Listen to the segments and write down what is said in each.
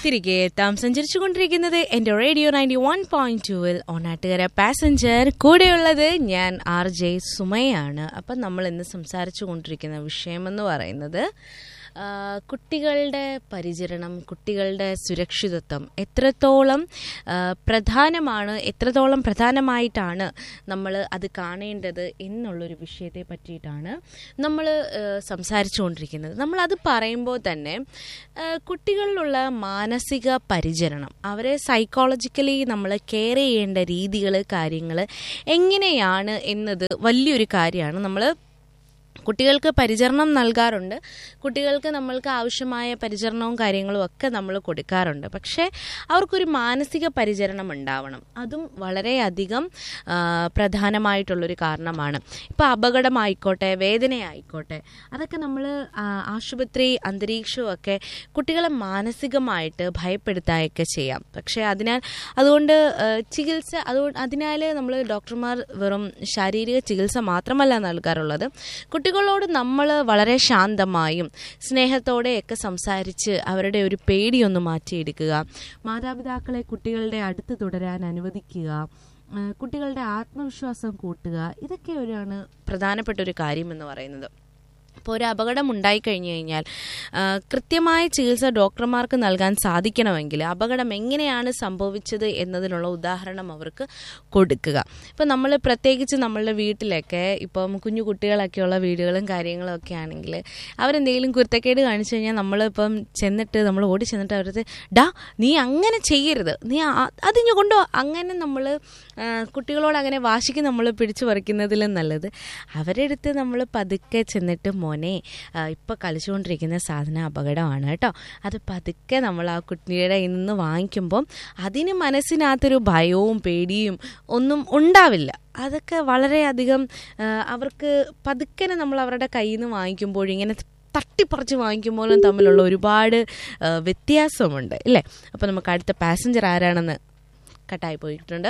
തിരികെ എത്താം സഞ്ചരിച്ചുകൊണ്ടിരിക്കുന്നത് എന്റെ റേഡിയോ നയൻറ്റി വൺ പോയിന്റ് ടുവിൽ ഓണാട്ടുകര പാസഞ്ചർ കൂടെയുള്ളത് ഞാൻ ആർ ജെ സുമയാണ് അപ്പം നമ്മൾ ഇന്ന് സംസാരിച്ചു കൊണ്ടിരിക്കുന്ന വിഷയമെന്ന് പറയുന്നത് ആ, കുട്ടികളുടെ പരിചരണം കുട്ടികളുടെ സുരക്ഷിതത്വം എത്രത്തോളം ആ, പ്രധാനമാണ് എത്രത്തോളം പ്രധാനമായിട്ടാണ് നമ്മൾ അത് കാണേണ്ടത് എന്നുള്ളൊരു വിഷയത്തെ പറ്റിയിട്ടാണ് നമ്മൾ സംസാരിച്ചു കൊണ്ടിരിക്കുന്നത് നമ്മളത് പറയുമ്പോൾ തന്നെ ആ, കുട്ടികളിലുള്ള മാനസിക പരിചരണം അവരെ സൈക്കോളജിക്കലി നമ്മൾ കെയർ ചെയ്യേണ്ട രീതികൾ കാര്യങ്ങൾ എങ്ങനെയാണ് എന്നത് വലിയൊരു കാര്യമാണ് നമ്മൾ കുട്ടികൾക്ക് പരിചരണം നൽകാറുണ്ട് കുട്ടികൾക്ക് നമ്മൾക്ക് ആവശ്യമായ പരിചരണവും കാര്യങ്ങളും ഒക്കെ നമ്മൾ കൊടുക്കാറുണ്ട് പക്ഷേ അവർക്കൊരു മാനസിക പരിചരണം ഉണ്ടാവണം അതും വളരെയധികം ആ, പ്രധാനമായിട്ടുള്ളൊരു കാരണമാണ് ഇപ്പോൾ അപകടമായിക്കോട്ടെ വേദനയായിക്കോട്ടെ അതൊക്കെ നമ്മൾ ആശുപത്രി അന്തരീക്ഷമൊക്കെ കുട്ടികളെ മാനസികമായിട്ട് ഭയപ്പെടുത്തായൊക്കെ ചെയ്യാം പക്ഷേ അതിനാൽ അതുകൊണ്ട് ആ, ചികിത്സ അതുകൊണ്ട് അതിനാൽ നമ്മൾ ഡോക്ടർമാർ വെറും ശാരീരിക ചികിത്സ മാത്രമല്ല നൽകാറുള്ളത് കുട്ടികളോട് നമ്മൾ വളരെ ശാന്തമായും സ്നേഹത്തോടെയൊക്കെ സംസാരിച്ച് അവരുടെ ഒരു പേടിയൊന്ന് മാറ്റിയെടുക്കുക മാതാപിതാക്കളെ കുട്ടികളുടെ അടുത്ത് തുടരാൻ അനുവദിക്കുക ആ, കുട്ടികളുടെ ആത്മവിശ്വാസം കൂട്ടുക ഇതൊക്കെ ഒരാണ് പ്രധാനപ്പെട്ട ഒരു കാര്യം എന്ന് പറയുന്നത് ഇപ്പോൾ ഒരു അപകടം ഉണ്ടായിക്കഴിഞ്ഞു കഴിഞ്ഞാൽ ആ, കൃത്യമായ ചികിത്സ ഡോക്ടർമാർക്ക് നൽകാൻ സാധിക്കണമെങ്കിൽ അപകടം എങ്ങനെയാണ് സംഭവിച്ചത് എന്നതിനുള്ള ഉദാഹരണം അവർക്ക് കൊടുക്കുക ഇപ്പം നമ്മൾ പ്രത്യേകിച്ച് നമ്മളുടെ വീട്ടിലൊക്കെ ഇപ്പം കുഞ്ഞു കുട്ടികളൊക്കെയുള്ള വീടുകളും കാര്യങ്ങളും ഒക്കെ ആണെങ്കിൽ അവരെന്തെങ്കിലും കുരുത്തക്കേട് കാണിച്ചു കഴിഞ്ഞാൽ നമ്മളിപ്പം ചെന്നിട്ട് നമ്മൾ ഓടി ചെന്നിട്ട് അവരത് ഡാ നീ അങ്ങനെ ചെയ്യരുത് നീ ആ- അതിഞ്ഞു കൊണ്ടോ അങ്ങനെ നമ്മൾ കുട്ടികളോട് അങ്ങനെ വാശിക്ക് നമ്മൾ പിടിച്ചു പറിക്കുന്നതിലും നല്ലത് അവരുടെ അടുത്ത് നമ്മൾ പതുക്കെ ചെന്നിട്ട് മോനെ ഇപ്പം കളിച്ചുകൊണ്ടിരിക്കുന്ന സാധനം അപകടമാണ് കേട്ടോ അത് പതുക്കെ നമ്മൾ ആ കുട്ടിയുടെ കയ്യിൽ നിന്ന് വാങ്ങിക്കുമ്പം അതിന് മനസ്സിനകത്തൊരു ഭയവും പേടിയും ഒന്നും ഉണ്ടാവില്ല അതൊക്കെ വളരെയധികം ആ, അവർക്ക് പതുക്കനെ നമ്മൾ അവരുടെ കയ്യിൽ നിന്ന് വാങ്ങിക്കുമ്പോൾ ഇങ്ങനെ തട്ടിപ്പറിച്ച് വാങ്ങിക്കുമ്പോഴും തമ്മിലുള്ള ഒരുപാട് ആ, വ്യത്യാസമുണ്ട് അല്ലേ അപ്പോൾ നമുക്ക് അടുത്ത പാസഞ്ചർ ആരാണെന്ന് കട്ടായി പോയിട്ടുണ്ട്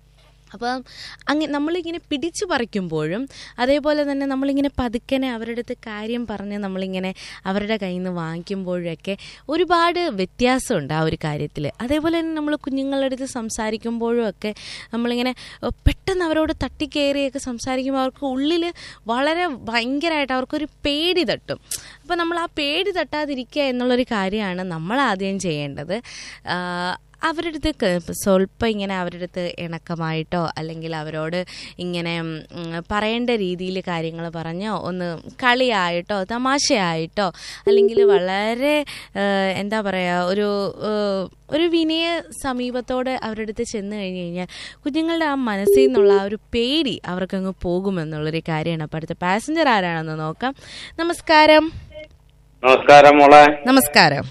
അപ്പം അങ്ങനെ നമ്മളിങ്ങനെ പിടിച്ചു പറിക്കുമ്പോഴും അതേപോലെ തന്നെ നമ്മളിങ്ങനെ പതുക്കനെ അവരുടെ അടുത്ത് കാര്യം പറഞ്ഞ് നമ്മളിങ്ങനെ അവരുടെ കയ്യിൽ നിന്ന് വാങ്ങിക്കുമ്പോഴൊക്കെ ഒരുപാട് വ്യത്യാസമുണ്ട് ആ ഒരു കാര്യത്തിൽ അതേപോലെ തന്നെ നമ്മൾ കുഞ്ഞുങ്ങളുടെ അടുത്ത് സംസാരിക്കുമ്പോഴും ഒക്കെ നമ്മളിങ്ങനെ ഏഹ്, പെട്ടെന്ന് അവരോട് തട്ടിക്കയറിയൊക്കെ സംസാരിക്കുമ്പോൾ അവർക്ക് ഉള്ളിൽ വളരെ ഭയങ്കരമായിട്ട് അവർക്കൊരു പേടി തട്ടും അപ്പോൾ നമ്മൾ ആ പേടി തട്ടാതിരിക്കുക എന്നുള്ളൊരു കാര്യമാണ് നമ്മൾ ആദ്യം ചെയ്യേണ്ടത് ആ, അവരുടെ അടുത്ത് ക- സ്വല്പം ഇങ്ങനെ അവരുടെ അടുത്ത് ഇണക്കമായിട്ടോ അല്ലെങ്കിൽ അവരോട് ഇങ്ങനെ ഉം, പറയേണ്ട രീതിയിൽ കാര്യങ്ങൾ പറഞ്ഞോ ഒന്ന് കളിയായിട്ടോ തമാശയായിട്ടോ അല്ലെങ്കിൽ വളരെ ഏഹ്, എന്താ പറയുക ഒരു ഏഹ്, ഒരു വിനയ സമീപത്തോടെ അവരുടെ അടുത്ത് ചെന്ന് കഴിഞ്ഞ് കഴിഞ്ഞാൽ കുഞ്ഞുങ്ങളുടെ ആ മനസ്സിൽ നിന്നുള്ള ആ ഒരു പേടി അവർക്കങ്ങ് പോകുമെന്നുള്ളൊരു കാര്യമാണ് അപ്പോൾ അടുത്ത പാസഞ്ചർ ആരാണെന്ന് നോക്കാം നമസ്കാരം നമസ്കാരം മോളെ നമസ്കാരം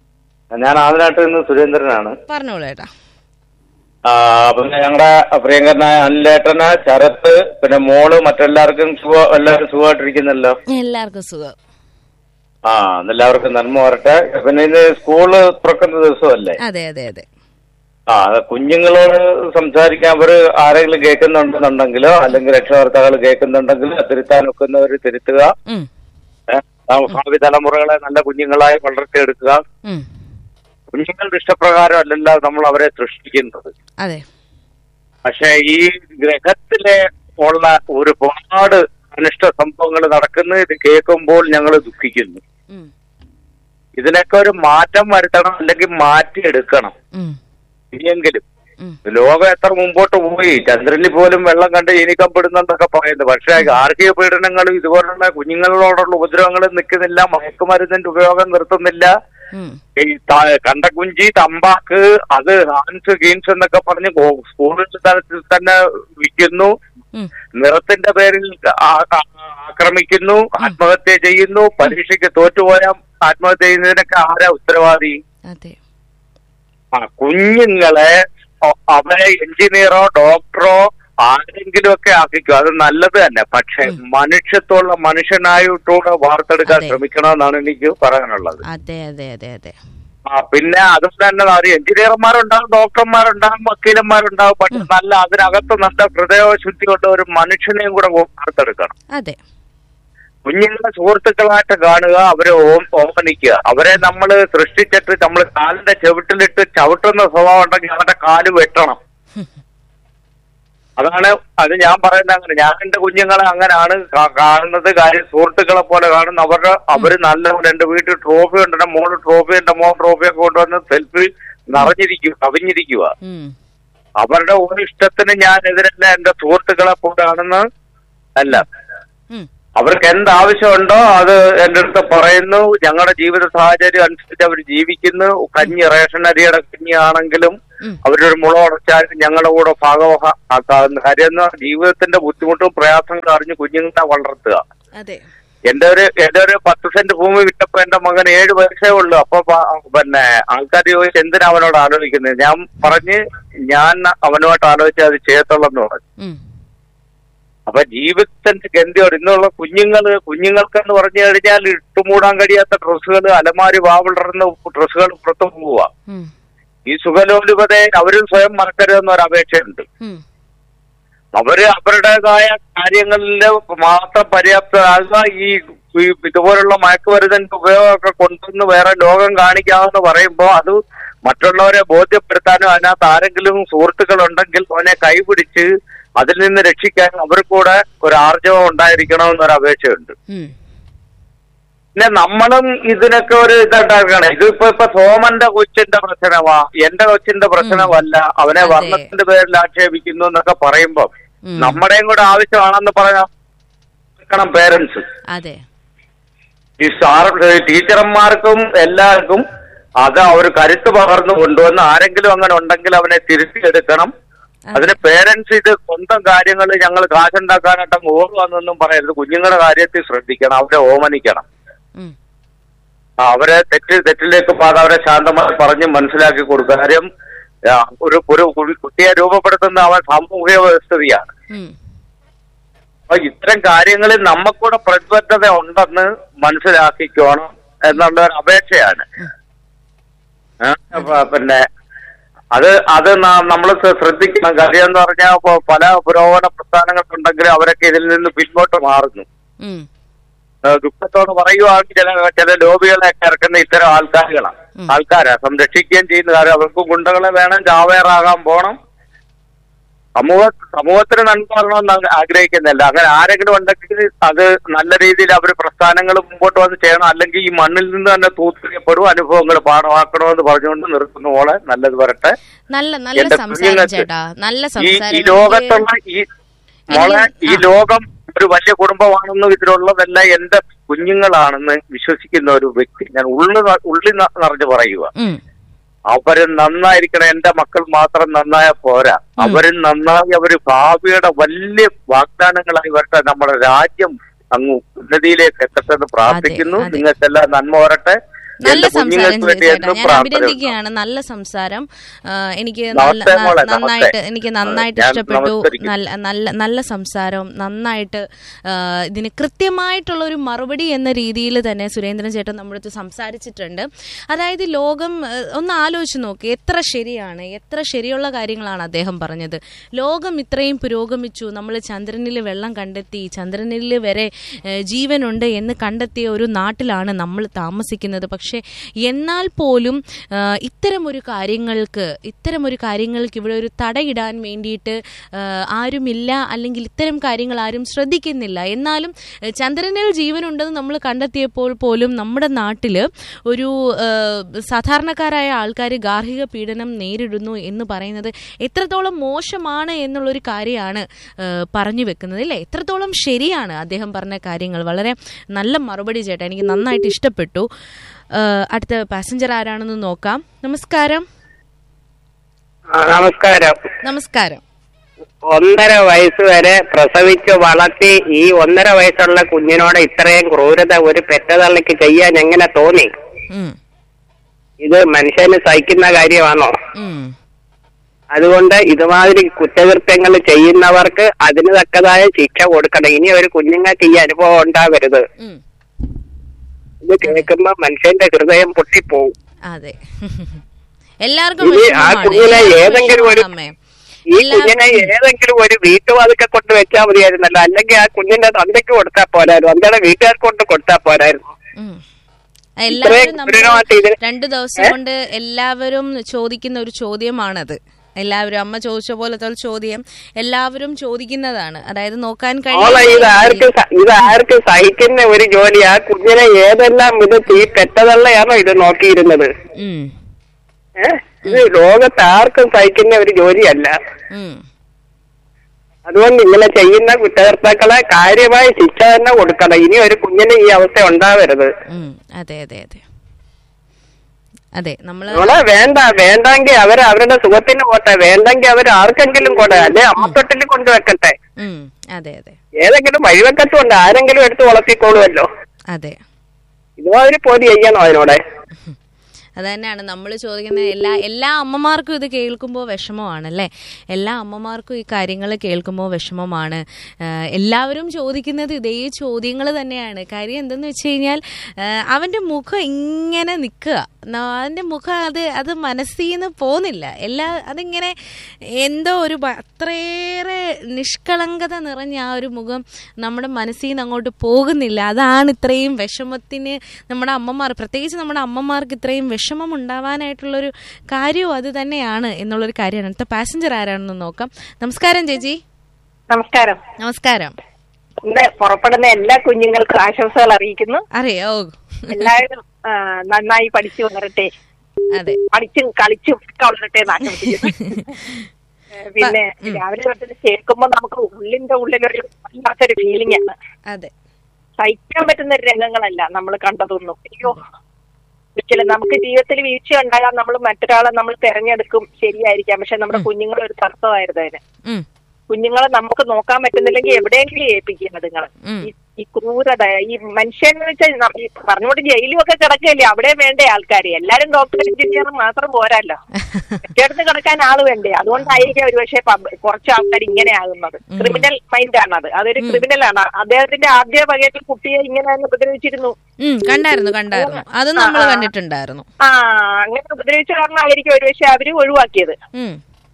ഞാൻ ആദിനാട്ടിൽ നിന്ന് സുരേന്ദ്രനാണ് പറഞ്ഞോളൂ ഏട്ടാ ആ, പിന്നെ ഞങ്ങളുടെ പ്രിയങ്കരനായ അനിലേട്ടന് ശരത്ത് പിന്നെ മോള് മറ്റെല്ലാവർക്കും സുഖം എല്ലാവരും സുഖമായിട്ടിരിക്കുന്നല്ലോ എല്ലാവർക്കും സുഖം ആ എല്ലാവർക്കും നന്മ വരട്ടെ പിന്നെ ഇന്ന് സ്കൂള് തുറക്കുന്ന ദിവസമല്ലേ അതെ അതെ അതെ ആ അത് കുഞ്ഞുങ്ങളോട് സംസാരിക്കാൻ അവര് ആരെങ്കിലും കേൾക്കുന്നുണ്ടെന്നുണ്ടെങ്കിലോ അല്ലെങ്കിൽ രക്ഷകർത്താക്കൾ കേൾക്കുന്നുണ്ടെങ്കിലോ തിരുത്താൻ ഒക്കുന്നവർ തിരുത്തുക ഉം, ഏ, ആ ഭാവി തലമുറകളെ നല്ല കുഞ്ഞുങ്ങളായി വളർത്തിയെടുക്കുക ഉം. കുഞ്ഞുങ്ങളുടെ ഇഷ്ടപ്രകാരം അല്ലല്ലോ നമ്മൾ അവരെ സൃഷ്ടിക്കുന്നത് അതെ പക്ഷെ ഈ ഗ്രഹത്തിലെ ഉള്ള ഒരുപാട് അനിഷ്ട സംഭവങ്ങൾ നടക്കുന്നത് ഇത് കേൾക്കുമ്പോൾ ഞങ്ങൾ ദുഃഖിക്കുന്നു ഉം, ഇതിനൊക്കെ ഒരു മാറ്റം വരുത്തണം അല്ലെങ്കിൽ മാറ്റിയെടുക്കണം ഉം, ഇനിയെങ്കിലും ഉം. ലോകം എത്ര മുമ്പോട്ട് പോയി ചന്ദ്രനിൽ പോലും വെള്ളം കണ്ട് ഇനിക്കപ്പെടുന്നെന്നൊക്കെ പറയുന്നത് പക്ഷെ ഗാർഹിക പീഡനങ്ങളും ഇതുപോലുള്ള കുഞ്ഞുങ്ങളോടുള്ള ഉപദ്രവങ്ങളും നിൽക്കുന്നില്ല മയക്കുമരുന്നിന്റെ ഉപയോഗം നിർത്തുന്നില്ല ഉം, ഈ ത- കണ്ടക്കുഞ്ചി തമ്പാക്ക് അത് ഹാൻസ് ഗെയിംസ് എന്നൊക്കെ പറഞ്ഞ് ഗോ- സ്കൂളിന്റെ തലത്തിൽ തന്നെ വിൽക്കുന്നു ഉം. നിറത്തിന്റെ പേരിൽ ആ- ആ- ആക്രമിക്കുന്നു ആത്മഹത്യ ചെയ്യുന്നു പരീക്ഷയ്ക്ക് തോറ്റുപോയാൽ ആത്മഹത്യ ചെയ്യുന്നതിനൊക്കെ ആരാ ഉത്തരവാദി അതെ ആ കുഞ്ഞുങ്ങളെ ഒ- അവരെ എഞ്ചിനീയറോ ഡോക്ടറോ ആരെങ്കിലും ഒക്കെ ആക്കിക്കും അത് നല്ലത് തന്നെ പക്ഷെ മനുഷ്യത്വമുള്ള മനുഷ്യനായിട്ടൂടെ വാർത്തെടുക്കാൻ അതെ. ശ്രമിക്കണമെന്നാണ് എനിക്ക് പറയാനുള്ളത് അതെ അതെ അതെ അതെ ആ പിന്നെ അതുപോലെ തന്നെ അറിയാം എഞ്ചിനീയർമാരുണ്ടാവും ഡോക്ടർമാരുണ്ടാവും വക്കീലന്മാരുണ്ടാവും പക്ഷെ നല്ല അതിനകത്ത് നല്ല ഹൃദയശുദ്ധി കൊണ്ട് ഒരു മനുഷ്യനെയും കൂടെ വാർത്തെടുക്കണം അതെ കുഞ്ഞുങ്ങളെ സുഹൃത്തുക്കളായിട്ട് കാണുക അവരെ ഓം- ഓമനിക്കുക അവരെ നമ്മൾ സൃഷ്ടിച്ചിട്ട് നമ്മൾ കാലിന്റെ ചവിട്ടിലിട്ട് ചവിട്ടുന്ന സ്വഭാവം ഉണ്ടെങ്കിൽ അവരുടെ കാല് വെട്ടണം അതാണ് അത് ഞാൻ പറയുന്നത് അങ്ങനെ ഞാൻ എന്റെ കുഞ്ഞുങ്ങളെ അങ്ങനെയാണ് കാ- കാണുന്നത് കാര്യം സുഹൃത്തുക്കളെ പോലെ കാണുന്നു അവരുടെ അവര് നല്ല എന്റെ വീട്ടിൽ ട്രോഫി ഉണ്ട് എന്റെ മോള് ട്രോഫി എന്റെ മോൻ ട്രോഫി ഒക്കെ കൊണ്ടുവന്ന് സെൽഫി നിറഞ്ഞിരിക്കും കവിഞ്ഞിരിക്കുക ഉം. അവരുടെ ഒരു ഇഷ്ടത്തിന് ഞാൻ എതിരല്ല എന്റെ സുഹൃത്തുക്കളെ പോലാണെന്ന് അല്ല ഉം. അവർക്ക് എന്താവശ്യമുണ്ടോ അത് എന്റെ അടുത്ത് പറയുന്നു ഞങ്ങളുടെ ജീവിത സാഹചര്യം അനുസരിച്ച് അവർ ജീവിക്കുന്നു കഞ്ഞി റേഷൻ അരിയുടെ കഞ്ഞി ആണെങ്കിലും ഉം. അവരൊരു മുള ഉടച്ചാൽ ഞങ്ങളുടെ കൂടെ ഭാഗമാക്കാവുന്ന കാര്യം എന്ന് പറഞ്ഞാൽ ജീവിതത്തിന്റെ ബുദ്ധിമുട്ടും പ്രയാസങ്ങളും അറിഞ്ഞ് കുഞ്ഞുങ്ങളെ വളർത്തുക അതെ എന്റെ ഒരു എന്റെ ഒരു പത്ത് സെന്റ് ഭൂമി വിറ്റപ്പോ എന്റെ മകൻ ഏഴ് വയസ്സേ ഉള്ളൂ അപ്പൊ പ- പിന്നെ ആൾക്കാർ ചോദിച്ചു എന്തിനാ അവനോട് ആലോചിക്കുന്നത് ഞാൻ പറഞ്ഞ് ഞാൻ അവനുമായിട്ട് ആലോചിച്ച് അത് ചെയ്യത്തുള്ളെന്ന് പറഞ്ഞു ഉം. അപ്പൊ ജീവിതത്തിന്റെ ഗന്ധിയോട് ഇന്നുള്ള കുഞ്ഞുങ്ങള് കുഞ്ഞുങ്ങൾക്കെന്ന് പറഞ്ഞു കഴിഞ്ഞാൽ ഇട്ടുമൂടാൻ കഴിയാത്ത ഡ്രസ്സുകൾ അലമാരി വാവിളർന്ന ഡ്രസ്സുകൾ പുറത്തു പോവുക ഉം. ഈ സുഖലോലുപതയെ അവരും സ്വയം മറക്കരുതെന്ന ഒരു അപേക്ഷയുണ്ട് ഉം. അവര് അവരുടേതായ കാര്യങ്ങളിൽ മാത്രം പര്യാപ്തരാകുക ഈ ഈ ഇതുപോലുള്ള മയക്കുമരുന്നിന്റെ ഉപയോഗമൊക്കെ കൊണ്ടുവന്ന് വേറെ ലോകം കാണിക്കാമെന്ന് പറയുമ്പോൾ അത് മറ്റുള്ളവരെ ബോധ്യപ്പെടുത്താനും അതിനകത്ത് ആരെങ്കിലും സുഹൃത്തുക്കൾ ഉണ്ടെങ്കിൽ അവനെ കൈപിടിച്ച് അതിൽ നിന്ന് രക്ഷിക്കാൻ അവർക്കൂടെ ഒരു ആർജവം ഉണ്ടായിരിക്കണമെന്നൊരു അപേക്ഷയുണ്ട് ഉം. പിന്നെ നമ്മളും ഇതിനൊക്കെ ഒരു ഇതുണ്ടാക്കണം ഇതിപ്പോ ഇപ്പൊ സോമന്റെ കൊച്ചിന്റെ പ്രശ്നമാ എന്റെ കൊച്ചിന്റെ പ്രശ്നമല്ല അവനെ അതെ. വർണ്ണത്തിന്റെ പേരിൽ ആക്ഷേപിക്കുന്നു എന്നൊക്കെ പറയുമ്പോ ഉം. നമ്മുടെയും കൂടെ ആവശ്യമാണെന്ന് പറയാം പേരൻസ് അതെ ഈ സാർ ടീച്ചർമാർക്കും എല്ലാവർക്കും അത് അവർ കരുത്ത് പകർന്നു കൊണ്ടുവന്ന് ആരെങ്കിലും അങ്ങനെ ഉണ്ടെങ്കിൽ അവനെ തിരുത്തിയെടുക്കണം അതിന് പേരൻസ് ഇത് സ്വന്തം കാര്യങ്ങൾ ഞങ്ങൾ കാശുണ്ടാക്കാനായിട്ട് അങ്ങ് ഓടുവാന്നൊന്നും പറയരുത് കുഞ്ഞുങ്ങളുടെ കാര്യത്തിൽ ശ്രദ്ധിക്കണം അവരെ ഓമനിക്കണം ഉം. ആ, അവരെ തെറ്റ് തെറ്റിലേക്ക് പാടെ അവരെ ശാന്തമായി പറഞ്ഞ് മനസ്സിലാക്കി കൊടുക്കുക കാര്യം ആ, ഒരു ഒരു കു- കുട്ടിയെ രൂപപ്പെടുത്തുന്ന അവൻ സാമൂഹിക വ്യവസ്ഥിതിയാണ് ഉം. അപ്പൊ ഇത്തരം കാര്യങ്ങളിൽ നമുക്കൂടെ പ്രതിബദ്ധത ഉണ്ടെന്ന് മനസ്സിലാക്കിക്കോണം എന്നുള്ള ഒരു അപേക്ഷയാണ് ഏ? അപ്പൊ പിന്നെ അത് അത് നമ്മൾ ശ്രദ്ധിക്കണം കാര്യം എന്ന് പറഞ്ഞാൽ ഇപ്പൊ പല പുരോഗമന പ്രസ്ഥാനങ്ങളുണ്ടെങ്കിലും അവരൊക്കെ ഇതിൽ നിന്ന് പിന്നോട്ട് മാറുന്നു ഉം. ഏഹ് ദുഃഖത്തോട് പറയുവാണെങ്കിൽ ചില ചില ലോബികളെയൊക്കെ ഇറക്കുന്ന ഇത്തരം ആൾക്കാരുകളാണ് ഉം. ആൾക്കാരാ സംരക്ഷിക്കുകയും ചെയ്യുന്ന കാര്യം അവർക്ക് ഗുണ്ടകളെ വേണം ജാവേറാകാൻ പോണം സമൂഹ സമൂഹത്തിന് നന്മ വരണമെന്ന് അങ്ങ് ആഗ്രഹിക്കുന്നില്ല അങ്ങനെ ആരെങ്കിലും ഉണ്ടെങ്കിൽ അത് നല്ല രീതിയിൽ അവർ പ്രസ്ഥാനങ്ങൾ മുമ്പോട്ട് വന്ന് ചെയ്യണം അല്ലെങ്കിൽ ഈ മണ്ണിൽ നിന്ന് തന്നെ തൂത്തെറിയപ്പെടും അനുഭവങ്ങൾ പാഠമാക്കണമെന്ന് പറഞ്ഞുകൊണ്ട് നിർത്തുന്ന മോളെ നല്ലത് വരട്ടെ നല്ല നല്ല എന്റെ സംസാരം കുഞ്ഞുങ്ങൾക്ക് ചേട്ടാ നല്ല ഈ സംസാരം ഈ ലോകത്തുള്ള ഈ മോളെ ഈ ആ. ലോകം ഒരു വലിയ കുടുംബമാണെന്നും ഇതിലുള്ളതെല്ലാം എന്റെ കുഞ്ഞുങ്ങളാണെന്ന് വിശ്വസിക്കുന്ന ഒരു വ്യക്തി ഞാൻ ഉള്ളു ന- ഉള്ളിൽ ന- നിറഞ്ഞു പറയുക ഉം. അവര് നന്നായിരിക്കണം എന്റെ മക്കൾ മാത്രം നന്നായ പോരാ അവരും നന്നായി അവര് ഭാവിയുടെ വലിയ വാഗ്ദാനങ്ങളായി വരട്ടെ നമ്മുടെ രാജ്യം അങ്ങ് ഉന്നതിയിലേക്ക് എത്തട്ടെ എന്ന് പ്രാർത്ഥിക്കുന്നു അതെ. നിങ്ങൾക്കെല്ലാം നന്മ വരട്ടെ നല്ല എന്റെ സംസാരം കുഞ്ഞുങ്ങൾക്ക് ചെയ്തു വേണ്ടി ചേട്ടാ എന്നും ഞാൻ പ്രാർത്ഥന അഭിനന്ദിക്കുകയാണ് നല്ല സംസാരം ആ, എനിക്ക് നല്ല നമസ്തേ ന- മോളെ, നന്നായിട്ട് നമസ്തേ. എനിക്ക് നന്നായിട്ട് ഞാൻ ഇഷ്ടപ്പെട്ടു നമസ്കരിക്കുന്നു. നല്ല നല്ല നല്ല സംസാരം നന്നായിട്ട് ആ, ഇതിന് കൃത്യമായിട്ടുള്ള ഒരു മറുപടി എന്ന രീതിയിൽ തന്നെ സുരേന്ദ്രൻ ചേട്ടൻ നമ്മുടെ അടുത്ത് സംസാരിച്ചിട്ടുണ്ട് അതായത് ലോകം ആ, ഒന്ന് ആലോചിച്ച് നോക്ക് എത്ര ശരിയാണ് എത്ര ശരിയുള്ള കാര്യങ്ങളാണ് അദ്ദേഹം പറഞ്ഞത് ലോകം ഇത്രയും പുരോഗമിച്ചു നമ്മൾ ചന്ദ്രനിൽ വെള്ളം കണ്ടെത്തി ചന്ദ്രനിൽ വരെ ഏ, ജീവനുണ്ട് എന്ന് കണ്ടെത്തിയ ഒരു നാട്ടിലാണ് നമ്മൾ താമസിക്കുന്നത് പക്ഷേ എന്നാൽ പോലും ആ, ഇത്തരം ഒരു കാര്യങ്ങൾക്ക് ഇത്തരം ഒരു കാര്യങ്ങൾക്ക് ഇവിടെ ഒരു തടയിടാൻ വേണ്ടിയിട്ട് ആ, ആരുമില്ല അല്ലെങ്കിൽ ഇത്തരം കാര്യങ്ങൾ ആരും ശ്രദ്ധിക്കുന്നില്ല എന്നാലും ഏ, ചന്ദ്രനിൽ ജീവനുണ്ടെന്ന് നമ്മൾ കണ്ടെത്തിയപ്പോൾ പോലും നമ്മുടെ നാട്ടിൽ ഒരു ആ, സാധാരണക്കാരായ ആൾക്കാർ ഗാർഹിക പീഡനം നേരിടുന്നു എന്ന് പറയുന്നത് എത്രത്തോളം മോശമാണ് എന്നുള്ളൊരു കാര്യമാണ് ആ, പറഞ്ഞു വെക്കുന്നത് അല്ലേ എത്രത്തോളം ശരിയാണ് അദ്ദേഹം പറഞ്ഞ കാര്യങ്ങൾ വളരെ നല്ല മറുപടി ചേട്ടാ എനിക്ക് നന്നായിട്ട് ഇഷ്ടപ്പെട്ടു ആ, അടുത്ത പാസഞ്ചർ ആരാണെന്ന് നോക്കാം നമസ്കാരം ആ, നമസ്കാരം നമസ്കാരം ഒന്നര വയസ്സ് വരെ പ്രസവിച്ച് വളർത്തി ഈ ഒന്നര വയസ്സുള്ള കുഞ്ഞിനോട് ഇത്രയും ക്രൂരത ഒരു പെറ്റതള്ളിക്ക് ചെയ്യാൻ എങ്ങനെ തോന്നി ഉം, ഇത് മനുഷ്യന് സഹിക്കുന്ന കാര്യമാണോ ഉം, അതുകൊണ്ട് ഇതുമാതിരി കുറ്റകൃത്യങ്ങൾ ചെയ്യുന്നവർക്ക് അതിന് തക്കതായ ശിക്ഷ കൊടുക്കണം ഇനി ഒരു കുഞ്ഞുങ്ങൾക്ക് ഈ അനുഭവം ഉണ്ടാവരുത് ഉം. ഇത് കേൾക്കുമ്പോ മനുഷ്യന്റെ ഹൃദയം പൊട്ടിപ്പോവും അതെ എല്ലാവർക്കും ഇത് ആ വിഷമമാണ്. കുഞ്ഞിനെ എല്ലാവർക്കും ഏതെങ്കിലും ഒരു- വിഷമമാണ് അമ്മേ. ഈ എല്ലാ- കുഞ്ഞിനെ ഏതെങ്കിലും ഒരു വീട്ടുവാതൊക്കെ കൊണ്ട് വെച്ചാൽ മതിയായിരുന്നല്ലോ അല്ലെങ്കിൽ ആ കുഞ്ഞിന്റെ തന്തയ്ക്ക് കൊടുത്താൽ പോരായിരുന്നു തന്തയുടെ വീട്ടുകാർക്ക് കൊണ്ട് കൊടുത്താൽ പോരായിരുന്നു ഉം. എല്ലാവരും ഗുരുതരമായിട്ട് നമ്മൾ ഇതിന് രണ്ടു ദിവസം കൊണ്ട് എല്ലാവരും ചോദിക്കുന്ന ഒരു ചോദ്യമാണത് എല്ലാവരും അമ്മ ചോദിച്ച പോലത്തെ ഒരു ചോദ്യം എല്ലാവരും ചോദിക്കുന്നതാണ് അതായത് നോക്കാൻ മോളെ ഇത് ആർക്ക് കഴിയും സ- ഇത് ആർക്ക് സഹിക്കുന്ന ഒരു ജോലി ആ കുഞ്ഞിനെ ഏതെല്ലാം വിധത്തിൽ ഈ പെട്ടതള്ളയാണോ ഇത് നോക്കിയിരുന്നത് ഉം, ഏഹ് ഇത് ലോകത്ത് ആർക്കും സഹിക്കുന്ന ഒരു ജോലിയല്ല ഉം. അതുകൊണ്ട് ഇങ്ങനെ ചെയ്യുന്ന കുറ്റകർത്താക്കളെ കാര്യമായ ശിക്ഷ തന്നെ കൊടുക്കണം ഇനി ഒരു കുഞ്ഞിന് ഈ അവസ്ഥ ഉണ്ടാവരുത് ഉം, അതെ അതെ അതെ അതെ നമ്മള് നമ്മളെ വേണ്ട വേണ്ടെങ്കിൽ അവർ അവരുടെ സുഖത്തിന് പോട്ടെ വേണ്ടെങ്കിൽ അവർ ആർക്കെങ്കിലും കൊടെ അല്ലെ അമ്മത്തൊട്ടിൽ കൊണ്ടുവെക്കട്ടെ ഉം, അതെ അതെ ഏതെങ്കിലും വഴിവെക്കത്തുണ്ട് ആരെങ്കിലും എടുത്ത് വളർത്തിക്കോളുമല്ലോ അതെ ഇതുമാതിരി പോലും ചെയ്യണോ അതിനോടെ അത് തന്നെയാണ് നമ്മൾ ചോദിക്കുന്ന എല്ലാ എല്ലാ അമ്മമാർക്കും ഇത് കേൾക്കുമ്പോൾ വിഷമമാണല്ലേ എല്ലാ അമ്മമാർക്കും ഈ കാര്യങ്ങൾ കേൾക്കുമ്പോൾ വിഷമമാണ് ആഹ് എല്ലാവരും ചോദിക്കുന്നത് ഇതേ ചോദ്യങ്ങൾ തന്നെയാണ് കാര്യം എന്തെന്ന് വെച്ച് കഴിഞ്ഞാൽ ആഹ് അവൻ്റെ മുഖം ഇങ്ങനെ നിൽക്കുക അവൻ്റെ മുഖം അത് അത് മനസ്സിൽ നിന്ന് പോകുന്നില്ല എല്ലാ അതിങ്ങനെ എന്തോ ഒരു ഭ- അത്രയേറെ നിഷ്കളങ്കത നിറഞ്ഞ ആ ഒരു മുഖം നമ്മുടെ മനസ്സിൽ നിന്ന് അങ്ങോട്ട് പോകുന്നില്ല അതാണ് ഇത്രയും വിഷമത്തിന് നമ്മുടെ അമ്മമാർ പ്രത്യേകിച്ച് നമ്മുടെ അമ്മമാർക്ക് ഇത്രയും വിഷമം ഉണ്ടാവാനായിട്ടുള്ളൊരു കാര്യവും അത് തന്നെയാണ് എന്നുള്ളൊരു കാര്യമാണ് അടുത്ത പാസഞ്ചർ ആരാണെന്ന് നോക്കാം നമസ്കാരം ചേച്ചി നമസ്കാരം നമസ്കാരം ഇന്ന് പുറപ്പെടുന്ന എല്ലാ കുഞ്ഞുങ്ങൾക്കും ആശംസകൾ അറിയിക്കുന്നു അറിയോ എല്ലാവരും ആ, നന്നായി പഠിച്ചു വളരട്ടെ അതെ പഠിച്ചും കളിച്ചും ഒക്കെ വളരട്ടെ എന്ന് ആശംസിക്കുന്നു ഏ, പിന്നെ രാവിലെ തൊട്ട് കേൾക്കുമ്പോൾ നമുക്ക് ഉള്ളിന്റെ ഉള്ളിലൊരു വല്ലാത്തൊരു ഫീലിംഗ് ആണ് അതെ സഹിക്കാൻ പറ്റുന്ന ഒരു രംഗങ്ങളല്ല നമ്മൾ കണ്ടതൊന്നും അയ്യോ ഒരിക്കലും നമുക്ക് ജീവിതത്തിൽ വീഴ്ച ഉണ്ടാകാൻ നമ്മൾ മറ്റൊരാളെ നമ്മൾ തിരഞ്ഞെടുക്കും ശരിയായിരിക്കാം പക്ഷെ നമ്മുടെ കുഞ്ഞുങ്ങൾ ഒരു തർക്കമായിരുന്നു അതിന് ഉം, കുഞ്ഞുങ്ങളെ നമുക്ക് നോക്കാൻ പറ്റുന്നില്ലെങ്കിൽ എവിടെയെങ്കിലും ഏൽപ്പിക്കുക നിങ്ങൾ ഉം. ഈ ക്രൂരത ഈ മനുഷ്യൻ എന്ന് വെച്ചാൽ ന- ഈ പറഞ്ഞുകൊണ്ട് ജയിലും ഒക്കെ കിടക്കല്ലേ അവിടെ വേണ്ടേ ആൾക്കാര് എല്ലാരും ഡോക്ടർ എഞ്ചിനീയർ മാത്രം പോരല്ലോ ഒറ്റയടുത്ത് കിടക്കാൻ ആള് വേണ്ടേ അതുകൊണ്ടായിരിക്കും ഒരുപക്ഷെ പബ്- കുറച്ച് ആൾക്കാർ ഇങ്ങനെ ആകുന്നത് ക്രിമിനൽ മൈൻഡ് ആണത് അതൊരു ക്രിമിനൽ ആണ് അദ്ദേഹത്തിന്റെ ആദ്യ പകയത്തിൽ കുട്ടിയെ ഇങ്ങനെ തന്നെ ഉപദ്രവിച്ചിരുന്നു ഉം, കണ്ടായിരുന്നു കണ്ടായിരുന്നു അത് നമ്മൾ കണ്ടിട്ടുണ്ടായിരുന്നു ആ അങ്ങനെ ഉപദ്രവിച്ച കാരണമായിരിക്കും ഒരുപക്ഷെ അവര് ഒഴിവാക്കിയത് ഉം,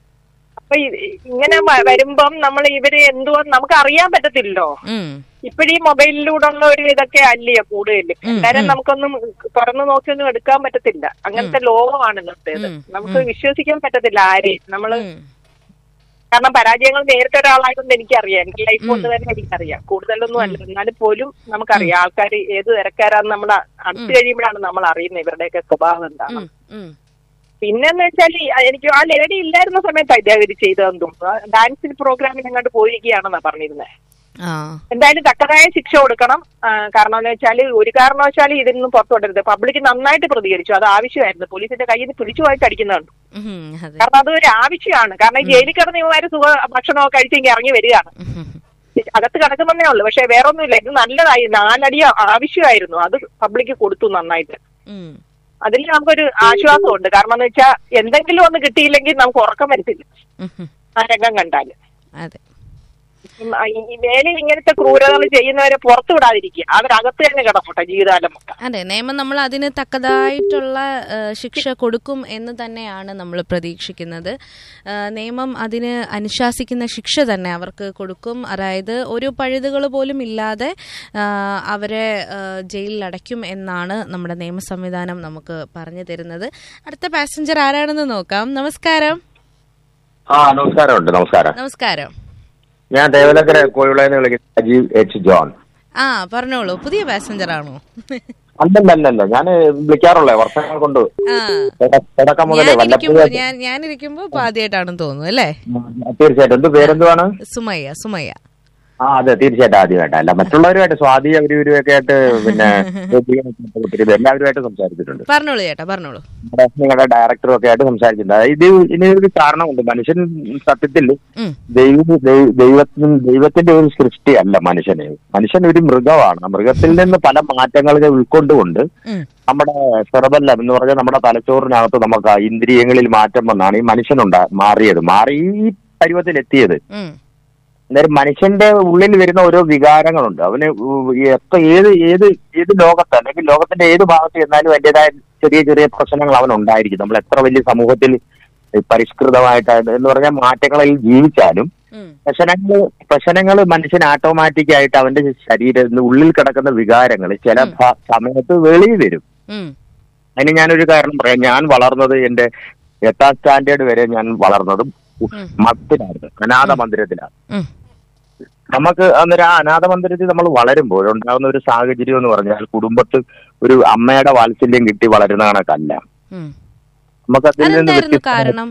അപ്പൊ ഇ- ഇങ്ങനെ വ- വരുമ്പം നമ്മൾ ഇവര് എന്തുവാ നമുക്ക് അറിയാൻ പറ്റത്തില്ലല്ലോ ഉം, ഇപ്പഴീ മൊബൈലിലൂടെ ഉള്ള ഒരു ഇതൊക്കെ അല്ലയോ കൂടുതലും എല്ലാരും നമുക്കൊന്നും തുറന്നു നോക്കിയൊന്നും എടുക്കാൻ പറ്റത്തില്ല അങ്ങനത്തെ ലോകമാണ് ഇന്നത്തേത് ഉം, നമുക്ക് വിശ്വസിക്കാൻ പറ്റത്തില്ല ആരെയും നമ്മള് ഉം. കാരണം പരാജയങ്ങൾ നേരിട്ട ഒരാളായതുകൊണ്ട് എനിക്കറിയാം എന്റെ ലൈഫ് കൊണ്ട് തന്നെ എനിക്കറിയാം കൂടുതലൊന്നും അല്ല എന്നാലും പോലും നമുക്കറിയാം ആൾക്കാർ ഏത് തരക്കാരാന്ന് നമ്മൾ അടുത്ത് കഴിയുമ്പോഴാണ് നമ്മൾ അറിയുന്നത് ഇവരുടെയൊക്കെ സ്വഭാവം എന്താണ് ഉം, ഉം. പിന്നെന്ന് വെച്ചാൽ എനിക്ക് ആ ലേഡി ഇല്ലായിരുന്ന സമയത്ത് ഇദ്ദേഹം ഇത് ചെയ്തതെന്ന് തോന്നുന്നു ഡാൻസിൽ പ്രോഗ്രാമിന് അങ്ങോട്ട് പോയിരിക്കുകയാണെന്നാ പറഞ്ഞിരുന്നത് ആ എന്തായാലും തക്കതായ ശിക്ഷ കൊടുക്കണം ആ, കാരണം എന്ന് വെച്ചാൽ ഒരു കാരണവശാലും ഇതിൽ നിന്ന് പുറത്തു വിടരുത് പബ്ലിക് നന്നായിട്ട് പ്രതികരിച്ചു അത് ആവശ്യമായിരുന്നു പോലീസിന്റെ കയ്യിൽ നിന്ന് പിടിച്ചു പോയി കടിക്കുന്നുണ്ട് ഉം, അതെ കാരണം അതൊരു ആവശ്യമാണ് കാരണം ഈ ജയിലിൽ കിടന്ന് ഇവന്മാര് സുഖ ഭക്ഷണമൊക്കെ കഴിച്ചെങ്കിൽ ഇറങ്ങി വരികയാണ് ഉം, അകത്ത് കിടക്കുന്നതേ ഉള്ളൂ പക്ഷെ വേറെ ഒന്നുമില്ല ഇത് നല്ലതായി നാലടി ആവശ്യമായിരുന്നു അത് പബ്ലിക് കൊടുത്തു നന്നായിട്ട് ഉം. അതിൽ നമുക്കൊരു ആശ്വാസമുണ്ട് കാരണം എന്ന് വെച്ചാൽ എന്തെങ്കിലും ഒന്ന് കിട്ടിയില്ലെങ്കിൽ നമുക്ക് ഉറക്കം വരത്തില്ല ഉം, ആ രംഗം കണ്ടാല് അതെ ഉം, ആ, ഈ ഈ മേലിൽ ഇങ്ങനത്തെ ക്രൂരതകൾ ചെയ്യുന്നവരെ പുറത്തു വിടാതിരിക്കുക അവരകത്ത് തന്നെ കിടക്കട്ടെ ജീവിതകാലം മൊത്തം അതെ നിയമം നമ്മൾ അതിന് തക്കതായിട്ടുള്ള ആ, ശിക്ഷ കൊടുക്കും എന്ന് തന്നെയാണ് നമ്മൾ പ്രതീക്ഷിക്കുന്നത് ആ, നിയമം അതിന് അനുശാസിക്കുന്ന ശിക്ഷ തന്നെ അവർക്ക് കൊടുക്കും അതായത് ഒരു പഴുതുകൾ പോലും ഇല്ലാതെ ആ, അവരെ ആ, ജയിലിൽ അടയ്ക്കും എന്നാണ് നമ്മുടെ നിയമ സംവിധാനം നമുക്ക് പറഞ്ഞു തരുന്നത് അടുത്ത പാസഞ്ചർ ആരാണെന്ന് നോക്കാം നമസ്കാരം ആ നമസ്കാരമുണ്ട് നമസ്കാരം നമസ്കാരം ഞാൻ ദേവനഗര കോഴിവിളയെന്ന് വിളിക്കുന്ന അജീവ് എച്ച് ജോൺ ആ പറഞ്ഞോളൂ പുതിയ പാസഞ്ചർ ആണോ അല്ലല്ലല്ല ഞാൻ വിളിക്കാറുള്ളേ വർഷങ്ങൾ കൊണ്ട് ആ തുട- തുടക്കം മുതലേ ഞാനിരിക്കുമ്പോ വല്ലപ്പോഴും ഞാൻ ഞാനിരിക്കുമ്പോ ഇപ്പൊ ആദ്യമായിട്ടാണെന്ന് തോന്നുന്നു അല്ലേ തീർച്ചയായിട്ടും എന്ത് പേരെന്തുവാണ് സുമയ്യ സുമയ്യ ആ അതെ തീർച്ചയായിട്ടും ആദ്യമായിട്ട് അല്ല മറ്റുള്ളവരുമായിട്ട് സ്വാതി അവരും ഇവരുമൊക്കെ ആയിട്ട് പിന്നെ ഒത്തിരി പേര് എല്ലാവരുമായിട്ട് സംസാരിച്ചിട്ടുണ്ട് പറഞ്ഞോളൂ ചേട്ടാ പറഞ്ഞോളൂ നമ്മുടെ നിങ്ങളുടെ ഡയറക്ടറും ഒക്കെ ആയിട്ട് സംസാരിച്ചിട്ടുണ്ട് അതായത് ഇത് ഇതിന് ഒരു കാരണമുണ്ട് മനുഷ്യൻ സത്യത്തിൽ ഉം, ദൈവ ദൈ- ദൈവത്തിന് ദൈവത്തിന്റെ ഒരു സൃഷ്ടിയല്ല മനുഷ്യന് മനുഷ്യൻ ഒരു മൃഗമാണ് ആ മൃഗത്തിൽ നിന്ന് പല മാറ്റങ്ങൾ ഉൾക്കൊണ്ടുകൊണ്ട് ഉം, നമ്മുടെ സെറബെല്ലം എന്ന് പറഞ്ഞാൽ നമ്മുടെ തലച്ചോറിനകത്ത് നമുക്ക് ആ ഇന്ദ്രിയങ്ങളിൽ മാറ്റം വന്നാണ് ഈ മനുഷ്യനുണ്ടാ മാറിയത് മാറി ഈ പരുവത്തിലെത്തിയത് ഉം, അന്നേരം മനുഷ്യന്റെ ഉള്ളിൽ വരുന്ന ഓരോ വികാരങ്ങളുണ്ട് അവന് ഉ- ഈ എത്ര ഏത് ഏത് ഏത് ലോകത്ത് അല്ലെങ്കിൽ ലോകത്തിന്റെ ഏത് ഭാഗത്ത് ചെന്നാലും അതിൻ്റെതായ ചെറിയ ചെറിയ പ്രശ്നങ്ങൾ അവനുണ്ടായിരിക്കും നമ്മൾ എത്ര വലിയ സമൂഹത്തിൽ പരിഷ്കൃതമായിട്ട് എന്ന് പറഞ്ഞാൽ മാറ്റങ്ങളിൽ ജീവിച്ചാലും ഉം. പ്രശ്നങ്ങൾ പ്രശ്നങ്ങൾ മനുഷ്യൻ ഓട്ടോമാറ്റിക് ആയിട്ട് അവന്റെ ശരീരത്തിൽ ഉള്ളിൽ കിടക്കുന്ന വികാരങ്ങൾ ചില ഭ- സമയത്ത് വെളിയിൽ വരും ഉം. അതിന് ഞാനൊരു കാരണം പറയാം ഞാൻ വളർന്നത് എന്റെ എട്ടാം സ്റ്റാൻഡേർഡ് വരെ ഞാൻ വളർന്നതും ഉം. മതത്തിലായിരുന്നു അനാഥ മന്ദിരത്തിലാണ് ഉം. നമുക്ക് അന്നേരം ആ അനാഥ മന്ദിരത്തിൽ നമ്മൾ വളരുമ്പോൾ ഉണ്ടാകുന്ന ഒരു സാഹചര്യം എന്ന് പറഞ്ഞാൽ കുടുംബത്ത് ഒരു അമ്മയുടെ വാത്സല്യം കിട്ടി വളരുന്ന കണക്കല്ല ഉം. നമുക്ക് അതിൽ നിന്ന് അതെന്തായിരുന്നു വ്യത്യസ്തമായ- കാരണം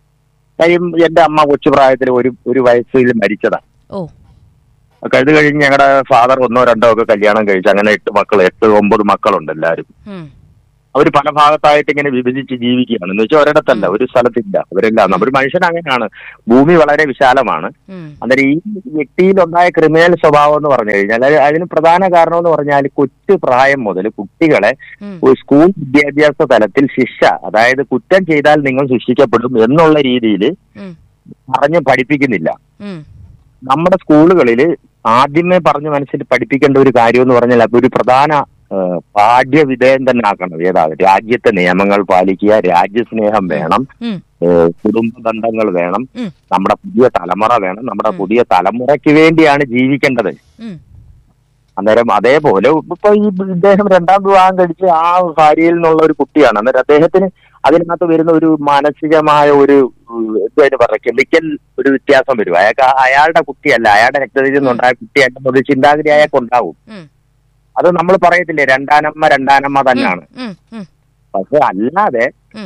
കാര്യം എന്റെ അമ്മ കൊച്ചു പ്രായത്തിൽ ഒരു ഒരു വയസ്സിൽ മരിച്ചതാ ഓ ഒക്കെ ഇത് കഴിഞ്ഞ് ഞങ്ങളുടെ ഫാദർ ഒന്നോ രണ്ടോ ഒക്കെ കല്യാണം കഴിച്ചു അങ്ങനെ എട്ട് മക്കൾ എട്ട് ഒമ്പത് മക്കളുണ്ട് എല്ലാവരും ഉം. അവർ പല ഭാഗത്തായിട്ട് ഇങ്ങനെ വിഭജിച്ച് ജീവിക്കുകയാണ് എന്ന് വെച്ചാൽ ഒരിടത്തല്ല ഒരു സ്ഥലത്തില്ല അവരെല്ലാം ഒരു മനുഷ്യൻ അങ്ങനെയാണ് ഭൂമി വളരെ വിശാലമാണ് ഉം. അന്നേരം ഈ വ്യക്തിയിൽ ഉണ്ടായ ക്രിമിനൽ സ്വഭാവം എന്ന് പറഞ്ഞു കഴിഞ്ഞാൽ അത് അതിന് പ്രധാന കാരണം എന്ന് പറഞ്ഞാൽ കൊച്ചു പ്രായം മുതൽ കുട്ടികളെ ഉം. ഒരു സ്കൂൾ വിദ്യാഭ്യാസ തലത്തിൽ ശിക്ഷ അതായത് കുറ്റം ചെയ്താൽ നിങ്ങൾ ശിക്ഷിക്കപ്പെടും എന്നുള്ള രീതിയിൽ ഉം. പറഞ്ഞ് പഠിപ്പിക്കുന്നില്ല ഉം. നമ്മുടെ സ്കൂളുകളിൽ ആദ്യമേ പറഞ്ഞ് മനസ്സിൽ പഠിപ്പിക്കേണ്ട ഒരു കാര്യം എന്ന് പറഞ്ഞാൽ അത് ഒരു പ്രധാന ആ, പാഠ്യവിധേയം തന്നെ ആക്കണം ഏതാകും രാജ്യത്തെ നിയമങ്ങൾ പാലിക്കുക രാജ്യസ്നേഹം വേണം ഉം. ഏ, കുടുംബ ബന്ധങ്ങൾ വേണം ഉം. നമ്മുടെ പുതിയ തലമുറ വേണം നമ്മുടെ പുതിയ തലമുറയ്ക്ക് വേണ്ടിയാണ് ജീവിക്കേണ്ടത് ഉം. അന്നേരം അതേപോലെ ഇപ്പൊ ഈ ഇദ്ദേഹം രണ്ടാം വിവാഹം കഴിച്ച് ആ ഭാര്യയിൽ നിന്നുള്ള ഒരു കുട്ടിയാണ് അന്നേരം അദ്ദേഹത്തിന് അതിനകത്ത് വരുന്ന ഒരു മാനസികമായ ഒരു എന്തായാലും പറയാം കെമിക്കൽ ഒരു വ്യത്യാസം വരും അയാൾക്ക് ആ- അയാളുടെ കുട്ടിയല്ല അയാളുടെ രക്തത്തിൽ നിന്നുണ്ടായ കുട്ടിയല്ല ഒരു ചിന്താഗതി അയാൾക്ക് ഉണ്ടാവും ഉം. അത് നമ്മൾ പറയത്തില്ലേ രണ്ടാനമ്മ രണ്ടാനമ്മ തന്നെയാണ് ഉം. ഉം. പക്ഷെ അല്ലാതെ ഉം.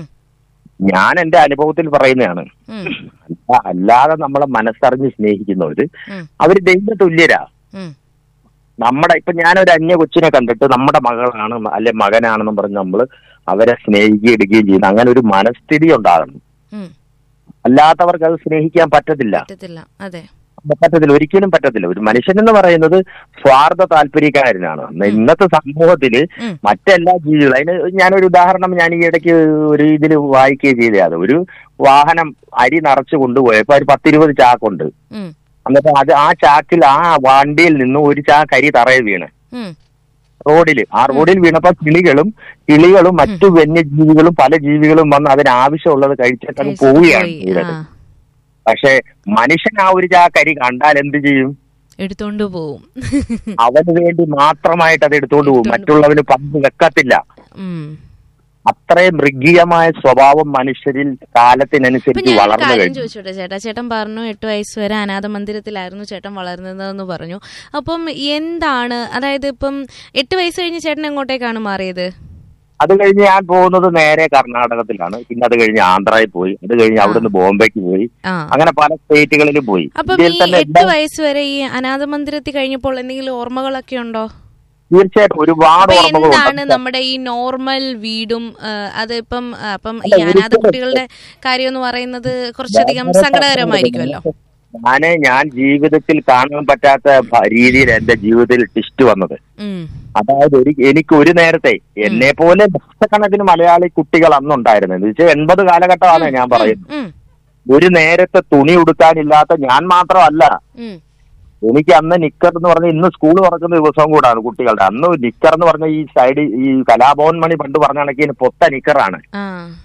ഞാൻ എന്റെ അനുഭവത്തിൽ പറയുന്നതാണ് ഉം. അല്ല- അല്ലാതെ നമ്മളെ മനസ്സറിഞ്ഞ് സ്നേഹിക്കുന്നവര് ഉം. അവര് ദൈവ തുല്യരാ ഉം. നമ്മുടെ ഇപ്പൊ ഞാനൊരു അന്യ കൊച്ചിനെ കണ്ടിട്ട് നമ്മുടെ മകളാണ് അല്ലെ മകനാണെന്നും പറഞ്ഞ് നമ്മൾ അവരെ സ്നേഹിക്കുകയും എടുക്കുകയും ചെയ്യുന്ന അങ്ങനെ ഒരു മനസ്ഥിതി ഉണ്ടാകണം ഉം. അല്ലാത്തവർക്ക് അത് സ്നേഹിക്കാൻ പറ്റത്തില്ല പറ്റത്തില്ല അതെ പറ്റത്തില്ല ഒരിക്കലും പറ്റത്തില്ല ഒരു മനുഷ്യൻ എന്ന് പറയുന്നത് സ്വാർത്ഥ താല്പര്യക്കാരനാണ് ഇന്നത്തെ സമൂഹത്തില് ഉം. മറ്റെല്ലാ ജീവികളും അതിന് ഞാനൊരു ഉദാഹരണം ഞാൻ ഈ ഇടയ്ക്ക് ഒരു ഇതിൽ വായിക്കുകയും ചെയ്തതാണ് ഒരു വാഹനം അരി നിറച്ചു കൊണ്ടുപോയപ്പോ ഒരു പത്തിരുപത് ചാക്കുണ്ട് ഉം. എന്നിട്ട് അത് ആ ചാക്കിൽ ആ വണ്ടിയിൽ നിന്ന് ഒരു ചാക്ക് അരി തറയെ വീണ് ഉം. റോഡിൽ ആ റോഡിൽ വീണപ്പോ കിളികളും കിളികളും മറ്റു വന്യജീവികളും പല ജീവികളും വന്ന് അതിനാവശ്യമുള്ളത് കഴിച്ചിട്ട് അങ്ങ് പോവുകയാണ് പോയി. ചെയ്തത് ആ. പക്ഷെ മനുഷ്യൻ ആ ഒരു ചാക്കരി കണ്ടാൽ എന്ത് ചെയ്യും എടുത്തോണ്ട് പോവും അവന് വേണ്ടി മാത്രമായിട്ട് അത് എടുത്തുകൊണ്ട് പോകും എടുത്തോണ്ട് മറ്റുള്ളവന് പങ്ക് വെക്കത്തില്ല ഉം. അത്രയും മൃഗീയമായ സ്വഭാവം മനുഷ്യരിൽ ഇപ്പൊ കാലത്തിനനുസരിച്ച് ഞാൻ വളർന്നു കാര്യം കഴിഞ്ഞു ചോദിച്ചോട്ടെ ചേട്ടാ ചേട്ടൻ പറഞ്ഞു എട്ട് വയസ്സ് വരെ അനാഥ മന്ദിരത്തിലായിരുന്നു ചേട്ടൻ വളർന്നതെന്ന് പറഞ്ഞു അപ്പം എന്താണ് അതായത് ഇപ്പം എട്ട് വയസ്സ് കഴിഞ്ഞ് ചേട്ടൻ എങ്ങോട്ടേക്കാണ് മാറിയത് അത് കഴിഞ്ഞ് ഞാൻ പോകുന്നത് നേരെ കർണാടകത്തിലാണ് പിന്നെ അത് കഴിഞ്ഞ് ആന്ധ്രയിൽ പോയി അത് കഴിഞ്ഞ് അവിടുന്ന് ബോംബെക്ക് പോയി ആ അങ്ങനെ പല സ്റ്റേറ്റുകളിലും പോയി അപ്പം ഇന്ത്യയിൽ ഈ തന്നെ എട്ട് എല്ലാ- വയസ്സ് വരെ ഈ അനാഥ മന്ദിരത്തിൽ കഴിഞ്ഞപ്പോൾ എന്തെങ്കിലും ഓർമ്മകളൊക്കെ ഉണ്ടോ തീർച്ചയായിട്ടും ഒരുപാട് അപ്പൊ എന്താണ് ഓർമ്മകളുണ്ട് നമ്മുടെ ഈ നോർമൽ വീടും ആ, അത് ഇപ്പം ആ, അപ്പം ഈ അല്ല, അനാഥ ഒരിക്കലും- കുട്ടികളുടെ കാര്യം എന്ന് പറയുന്നത് കുറച്ചധികം സങ്കടകരമായിരിക്കുമല്ലോ ഞാന് ഞാൻ ജീവിതത്തിൽ കാണാൻ പറ്റാത്ത ഭ- രീതിയിൽ എന്റെ ജീവിതത്തിൽ ടിസ്റ്റ് വന്നത് ഉം. അതായത് ഒരു എനിക്ക് ഒരു നേരത്തെ എന്നെ പോലെ ലക്ഷക്കണക്കിന് മലയാളി കുട്ടികൾ അന്നുണ്ടായിരുന്നു എന്ന് വെച്ചാൽ എൺപത് കാലഘട്ടമാണ് ഞാൻ പറയുന്നത് ഉം. ഒരു നേരത്തെ തുണി ഉടുക്കാനില്ലാത്ത ഞാൻ മാത്രമല്ല ഉം. എനിക്ക് അന്ന് നിക്കർ എന്ന് പറഞ്ഞ ഇന്ന് സ്കൂൾ തുറക്കുന്ന ദിവസം കൂടാണ് കുട്ടികളുടെ അന്ന് നിക്കർ എന്ന് പറഞ്ഞ ഈ സൈഡ് ഈ കലാഭവൻ മണി പണ്ട് പറഞ്ഞ കണക്കിന് പൊത്ത നിക്കറാണ് ആ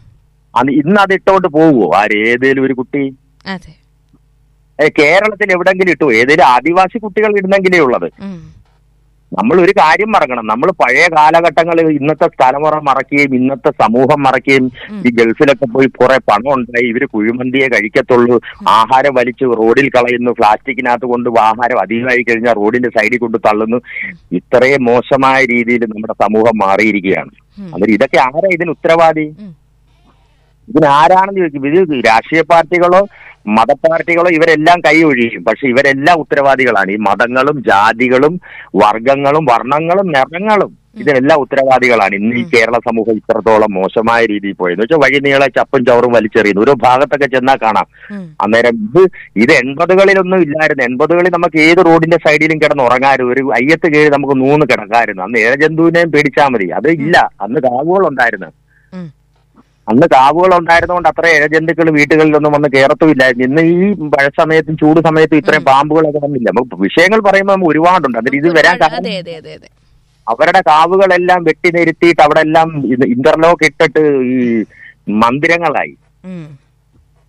അന്ന് ഇന്ന് അത് ഇട്ടോണ്ട് പോകുമോ ആര് ഏതേലും ഒരു കുട്ടി അതെ ഏ, കേരളത്തിൽ എവിടെങ്കിലും ഇട്ടു ഏതേലും ആദിവാസി കുട്ടികൾ ഇടുന്നെങ്കിലേ ഉള്ളത് ഉം. നമ്മൾ ഒരു കാര്യം മറക്കണം നമ്മൾ പഴയ കാലഘട്ടങ്ങളിൽ ഇന്നത്തെ തലമുറ മറക്കുകയും ഇന്നത്തെ സമൂഹം മറക്കുകയും ഈ ഗൾഫിലൊക്കെ പോയി കുറെ പണം ഉണ്ടായി ഇവര് കുഴിമന്തിയെ കഴിക്കത്തുള്ളൂ ആഹാരം വലിച്ച് റോഡിൽ കളയുന്നു പ്ലാസ്റ്റിക്കിനകത്ത് കൊണ്ട് ആഹാരം അധികമായി കഴിഞ്ഞാൽ റോഡിന്റെ സൈഡിൽ കൊണ്ട് തള്ളുന്നു ഇത്രയും മോശമായ രീതിയിൽ നമ്മുടെ സമൂഹം മാറിയിരിക്കുകയാണ് ഉം. അന്നേരം ഇതൊക്കെ ആരാ ഇതിന് ഉത്തരവാദി ഉം. ഇതിന് ആരാണെന്ന് ചോദിക്കും ഇത് രാഷ്ട്രീയ പാർട്ടികളോ മതപാർട്ടികളോ ഇവരെല്ലാം കൈ ഒഴിയും പക്ഷെ ഇവരെല്ലാം ഉത്തരവാദികളാണ് ഈ മതങ്ങളും ജാതികളും വർഗങ്ങളും വർണ്ണങ്ങളും നിറങ്ങളും ഇതിനെല്ലാം ഉത്തരവാദികളാണ് ഇന്ന് ഈ കേരള സമൂഹം ഇത്രത്തോളം മോശമായ രീതിയിൽ പോയെന്ന് വെച്ചാൽ വഴി നീളെ ചപ്പും ചവറും വലിച്ചെറിയുന്നു ഓരോ ഭാഗത്തൊക്കെ ചെന്നാൽ കാണാം ഉം. അന്നേരം ഇത് ഇത് എൺപതുകളിലൊന്നും ഇല്ലായിരുന്നു എൺപതുകളിൽ നമുക്ക് ഏത് റോഡിന്റെ സൈഡിലും കിടന്ന് ഉറങ്ങാനും ഒരു അയ്യത്ത് കീഴ് നമുക്ക് നൂന്ന് കിടക്കായിരുന്നു അന്ന് ഏഴജന്തുവിനെയും പേടിച്ചാൽ മതി അത് ഇല്ല അന്ന് കാവുകളുണ്ടായിരുന്നു ഉം. അന്ന് കാവുകൾ ഉണ്ടായിരുന്നതുകൊണ്ട് അത്ര ഇഴജന്തുക്കൾ വീട്ടുകളിലൊന്നും വന്ന് കയറത്തുമില്ലായിരുന്നു ഇന്ന് ഈ മഴ സമയത്തും ചൂട് സമയത്തും ഇത്രയും പാമ്പുകളൊക്കെ വന്നില്ല നമുക്ക് വിഷയങ്ങൾ പറയുമ്പോൾ നമുക്ക് ഒരുപാടുണ്ട് അതിന് ഇത് വരാൻ ഒരുപാട്- കാരണം അതെ അതെ അതെ അതെ അവരുടെ കാവുകളെല്ലാം വെട്ടി നിരത്തിയിട്ട് അവിടെ എല്ലാം ഇന്റർലോക്ക് ഇട്ടിട്ട് ഈ മന്ദിരങ്ങളായി ഉം.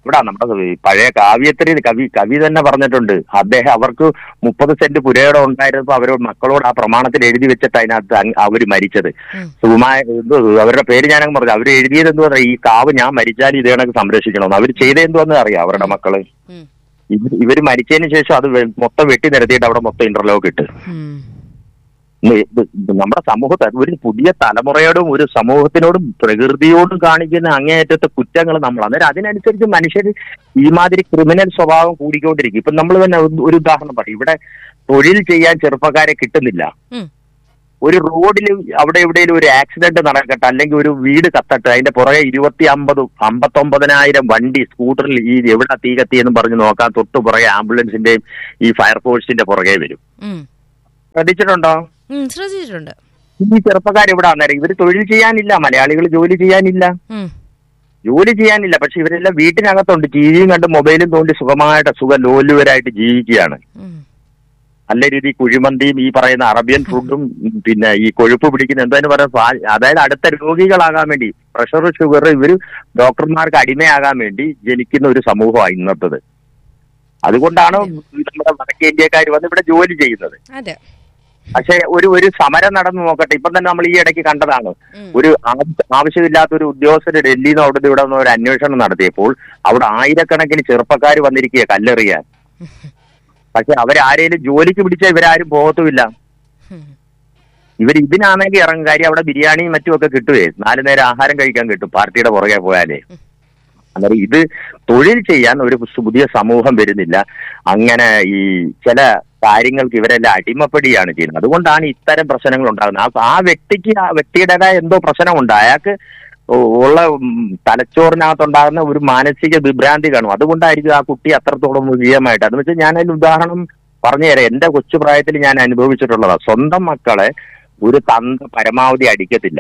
ഇവിടെ നമ്മുടെ ഈ പഴയ കാവ്യത്തിൽ കവി കവി തന്നെ പറഞ്ഞിട്ടുണ്ട് അദ്ദേഹം അവർക്ക് മുപ്പത് സെന്റ് പുരയിടം ഉണ്ടായിരുന്നപ്പോ അവര് മക്കളോട് ആ പ്രമാണത്തിൽ എഴുതി വെച്ചിട്ട് അതിനകത്ത് അങ്ങ് അവര് മരിച്ചത് ഉം. സുകുമായ ഇത് അവരുടെ പേര് ഞാനങ്ങ് പറഞ്ഞു അവര് എഴുതിയത് എന്തുവാ ഈ കാവ് ഞാൻ മരിച്ചാൽ ഇത് കണക്ക് സംരക്ഷിക്കണം അവര് ചെയ്തത് എന്തുവെന്ന് അറിയാം അവരുടെ മക്കള് ഉം. ഇവർ ഇവര് മരിച്ചതിന് ശേഷം അത് വെ- മൊത്തം വെട്ടി നിരത്തിയിട്ട് അവിടെ മൊത്തം ഇന്റർലോക്ക് ഇട്ട് ഉം. ഇന്ന് ഇത് ഇത് നമ്മുടെ സമൂഹത്തെ ഒരു പുതിയ തലമുറയോടും ഒരു സമൂഹത്തിനോടും പ്രകൃതിയോടും കാണിക്കുന്ന അങ്ങേയറ്റത്തെ കുറ്റങ്ങൾ നമ്മൾ അന്നേരം അതിനനുസരിച്ച് മനുഷ്യർ ഈ മാതിരി ക്രിമിനൽ സ്വഭാവം കൂടിക്കൊണ്ടിരിക്കും ഇപ്പൊ നമ്മൾ തന്നെ ഒരു- ഒരു ഉദാഹരണം പറയും ഇവിടെ തൊഴിൽ ചെയ്യാൻ ചെറുപ്പക്കാരെ കിട്ടുന്നില്ല ഉം. ഒരു റോഡിൽ അവിടെ എവിടെയെങ്കിലും ഒരു ആക്സിഡന്റ് നടക്കട്ടെ അല്ലെങ്കിൽ ഒരു വീട് കത്തട്ടെ അതിന്റെ പുറകെ ഇരുപത്തി അമ്പത് അമ്പത്തൊമ്പതിനായിരം വണ്ടി സ്കൂട്ടറിൽ ഈ എവിടെ തീ കത്തിയെന്ന് പറഞ്ഞ് നോക്കാൻ തൊട്ട് പുറകെ ആംബുലൻസിന്റെയും ഈ ഫയർഫോഴ്സിന്റെ പുറകെ വരും ഉം. ശ്രദ്ധിച്ചിട്ടുണ്ടോ ഉം, ശ്രദ്ധിച്ചിട്ടുണ്ട് ഈ ചെറുപ്പക്കാർ ഇവിടെ അന്നേരം ഇവര് തൊഴിൽ ചെയ്യാനില്ല മലയാളികൾ ജോലി ചെയ്യാനില്ല ഉം. ജോലി ചെയ്യാനില്ല പക്ഷെ ഇവരെല്ലാം വീട്ടിനകത്തുണ്ട് ടിവിയും കണ്ട് മൊബൈലും തോണ്ടി സുഖമായിട്ട് സുഖലോലുവരായിട്ട് ജീവിക്കുകയാണ് ഉം. നല്ല രീതിയിൽ കുഴിമന്തിയും ഈ പറയുന്ന അറബിയൻ ഫുഡും ഉം, പിന്നെ ഈ കൊഴുപ്പ് പിടിക്കുന്ന എന്തായാലും പറയുക അതായത് അടുത്ത രോഗികളാകാൻ വേണ്ടി പ്രഷർ ഷുഗർ ഇവര് ഡോക്ടർമാർക്ക് അടിമയാകാൻ വേണ്ടി ജനിക്കുന്ന ഒരു സമൂഹമാണ് ഇന്നത്തത് അതുകൊണ്ടാണ് നമ്മുടെ വടക്കേ ഇന്ത്യക്കാർ വന്ന് ഇവിടെ ജോലി ചെയ്യുന്നത് അതെ പക്ഷെ ഒരു ഒരു സമരം നടന്നു നോക്കട്ടെ ഇപ്പം തന്നെ നമ്മൾ ഈ ഇടയ്ക്ക് കണ്ടതാണ് ഉം. ഒരു ആവശ്യ- ആവശ്യമില്ലാത്ത ഒരു ഉദ്യോഗസ്ഥര് ഡൽഹിയിൽ നിന്ന് അവിടെ ഇവിടെ നിന്ന് ഒരു അന്വേഷണം നടത്തിയപ്പോൾ അവിടെ ആയിരക്കണക്കിന് ചെറുപ്പക്കാർ വന്നിരിക്കുക കല്ലെറിയാൻ പക്ഷെ അവരാരേലും ജോലിക്ക് പിടിച്ചാൽ ഇവരാരും പോകത്തുമില്ല ഉം. ഇവർ ഇതിനാണെങ്കിൽ ഇറങ്ങും കാര്യം അവിടെ ബിരിയാണിയും മറ്റും ഒക്കെ കിട്ടുവേ നാല് നേരം ആഹാരം കഴിക്കാൻ കിട്ടും പാർട്ടിയുടെ പുറകെ പോയാലേ അന്നേരം ഇത് തൊഴിൽ ചെയ്യാൻ ഒരു പുതിയ സമൂഹം വരുന്നില്ല അങ്ങനെ ഈ ചില കാര്യങ്ങൾക്ക് ഇവരെല്ലാം അടിമപ്പെടുകയാണ് ചെയ്യുന്നത് അതുകൊണ്ടാണ് ഇത്തരം പ്രശ്നങ്ങൾ ഉണ്ടാകുന്നത് ആ- ആ വ്യക്തിക്ക് ആ വ്യക്തിയുടേതായ എന്തോ പ്രശ്നമുണ്ട് അയാൾക്ക് ഉ- ഉള്ള ഉം, തലച്ചോറിനകത്തുണ്ടാകുന്ന ഒരു മാനസിക വിഭ്രാന്തി കാണും അതുകൊണ്ടായിരിക്കും ആ കുട്ടി അത്രത്തോളം വിജയമായിട്ട് അതെന്ന് വെച്ചാൽ ഞാൻ അതിന് ഉദാഹരണം പറഞ്ഞു തരാം എന്റെ കൊച്ചു പ്രായത്തിൽ ഞാൻ അനുഭവിച്ചിട്ടുള്ളതാ സ്വന്തം മക്കളെ ഒരു തന്ത പരമാവധി അടിക്കത്തില്ല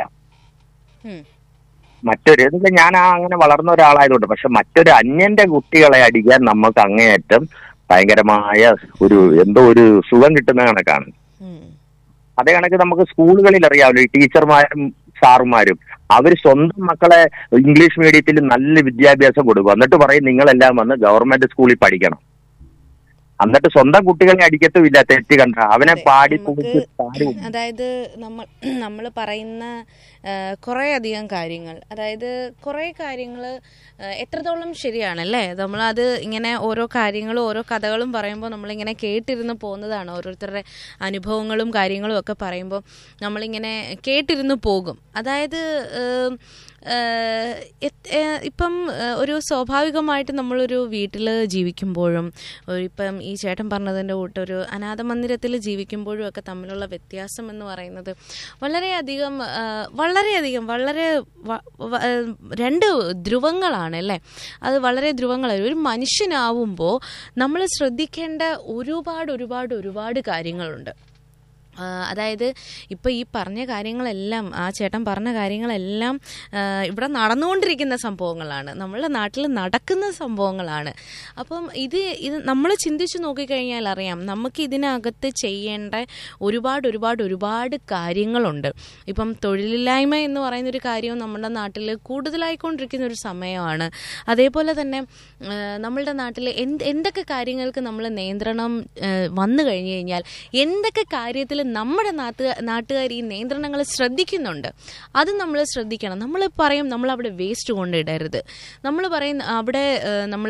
ഉം. മറ്റൊരു എന്ന് ഞാൻ ആ അങ്ങനെ വളർന്ന ഒരാളായതുകൊണ്ട് പക്ഷെ മറ്റൊരു അന്യന്റെ കുട്ടികളെ അടിക്കാൻ നമുക്ക് അങ്ങേയറ്റം ഭയങ്കരമായ ഒരു എന്തോ ഒരു സുഖം കിട്ടുന്ന കണക്കാണ് ഉം. അതേ കണക്ക് നമുക്ക് സ്കൂളുകളിൽ അറിയാമല്ലോ ഈ ടീച്ചർമാരും സാറുമാരും അവർ സ്വന്തം മക്കളെ ഇംഗ്ലീഷ് മീഡിയത്തിൽ നല്ല വിദ്യാഭ്യാസം കൊടുക്കും എന്നിട്ട് പറയും നിങ്ങളെല്ലാം വന്ന് ഗവൺമെന്റ് സ്കൂളിൽ പഠിക്കണം എന്നിട്ട് സ്വന്തം കുട്ടികളെ അടിക്കത്തുമില്ല തെറ്റ് കണ്ട അവനെ അതെ, പാടി നമുക്ക് കുളിച്ച് താടി അതായത് നമ്മൾ നമ്മൾ പറയുന്ന കുറേ അധികം കാര്യങ്ങൾ അതായത് കുറേ കാര്യങ്ങൾ എത്രത്തോളം ശരിയാണല്ലേ നമ്മളത് ഇങ്ങനെ ഓരോ കാര്യങ്ങളും ഓരോ കഥകളും പറയുമ്പോൾ നമ്മളിങ്ങനെ കേട്ടിരുന്ന് പോകുന്നതാണ് ഓരോരുത്തരുടെ അനുഭവങ്ങളും കാര്യങ്ങളും ഒക്കെ പറയുമ്പോൾ നമ്മളിങ്ങനെ കേട്ടിരുന്ന് പോകും അതായത് ഏം, ഏഹ്, എത്- ഏഹ്, ഇപ്പം ഏഹ്, ഒരു സ്വാഭാവികമായിട്ട് നമ്മളൊരു വീട്ടിൽ ജീവിക്കുമ്പോഴും ഒരു ഇപ്പം ഈ ചേട്ടൻ പറഞ്ഞതിൻ്റെ കൂട്ട് ഒരു അനാഥ മന്ദിരത്തിൽ ജീവിക്കുമ്പോഴും ഒക്കെ തമ്മിലുള്ള വ്യത്യാസം എന്ന് പറയുന്നത് വളരെയധികം ഏഹ്, വളരെയധികം വളരെ വ- വ- ഏഹ്, രണ്ട് ധ്രുവങ്ങളാണ് അല്ലേ അത് വളരെ ധ്രുവങ്ങളാണ് ഒരു മനുഷ്യനാവുമ്പോൾ നമ്മൾ ശ്രദ്ധിക്കേണ്ട ഒരുപാട് ഒരുപാട് ഒരുപാട് കാര്യങ്ങളുണ്ട് ആ, അതായത് ഇപ്പോൾ ഈ പറഞ്ഞ കാര്യങ്ങളെല്ലാം ആ ചേട്ടൻ പറഞ്ഞ കാര്യങ്ങളെല്ലാം ആ, ഇവിടെ നടന്നുകൊണ്ടിരിക്കുന്ന സംഭവങ്ങളാണ് നമ്മളുടെ നാട്ടിൽ നടക്കുന്ന സംഭവങ്ങളാണ് അപ്പം ഇത് ഇത് നമ്മൾ ചിന്തിച്ച് നോക്കിക്കഴിഞ്ഞാൽ അറിയാം നമുക്ക് ഇതിനകത്ത് ചെയ്യേണ്ട ഒരുപാട് ഒരുപാട് ഒരുപാട് കാര്യങ്ങളുണ്ട് ഇപ്പം തൊഴിലില്ലായ്മ എന്ന് പറയുന്ന ഒരു കാര്യവും നമ്മുടെ നാട്ടിൽ കൂടുതലായിക്കൊണ്ടിരിക്കുന്ന ഒരു സമയമാണ് അതേപോലെ തന്നെ ആ, നമ്മളുടെ നാട്ടിൽ എന്ത് എന്തൊക്കെ കാര്യങ്ങൾക്ക് നമ്മൾ നിയന്ത്രണം ആ, വന്നു കഴിഞ്ഞു കഴിഞ്ഞാൽ എന്തൊക്കെ കാര്യത്തിൽ നമ്മുടെ നാട്ടു നാട്ടുകാർ ഈ നിയന്ത്രണങ്ങൾ ശ്രദ്ധിക്കുന്നുണ്ട് അത് നമ്മൾ ശ്രദ്ധിക്കണം നമ്മൾ പറയും നമ്മൾ അവിടെ വേസ്റ്റ് കൊണ്ടിടരുത് നമ്മൾ പറയും അവിടെ നമ്മൾ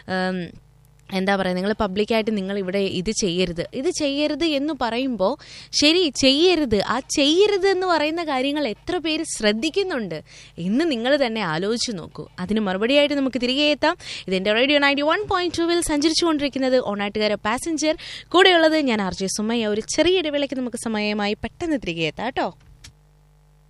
എന്താ പറയുക നിങ്ങൾ പബ്ലിക്കായിട്ട് നിങ്ങൾ ഇവിടെ ഇത് ചെയ്യരുത് ഇത് ചെയ്യരുത് എന്ന് പറയുമ്പോൾ ശരി ചെയ്യരുത് ആ ചെയ്യരുത് എന്ന് പറയുന്ന കാര്യങ്ങൾ എത്ര പേര് ശ്രദ്ധിക്കുന്നുണ്ട് എന്ന് നിങ്ങൾ തന്നെ ആലോചിച്ച് നോക്കൂ അതിന് മറുപടിയായിട്ട് നമുക്ക് തിരികെ എത്താം ഇതെൻ്റെ റേഡിയോ നയൻറ്റി വൺ പോയിന്റ് ടൂവിൽ സഞ്ചരിച്ചുകൊണ്ടിരിക്കുന്നത് ഓണാട്ടുകാര പാസഞ്ചർ കൂടെയുള്ളത് ഞാൻ ആർ ജെ സുമയ്യ ഒരു ചെറിയ ഇടവേളയ്ക്ക് നമുക്ക് സമയമായി പെട്ടെന്ന് തിരികെ എത്താം കേട്ടോ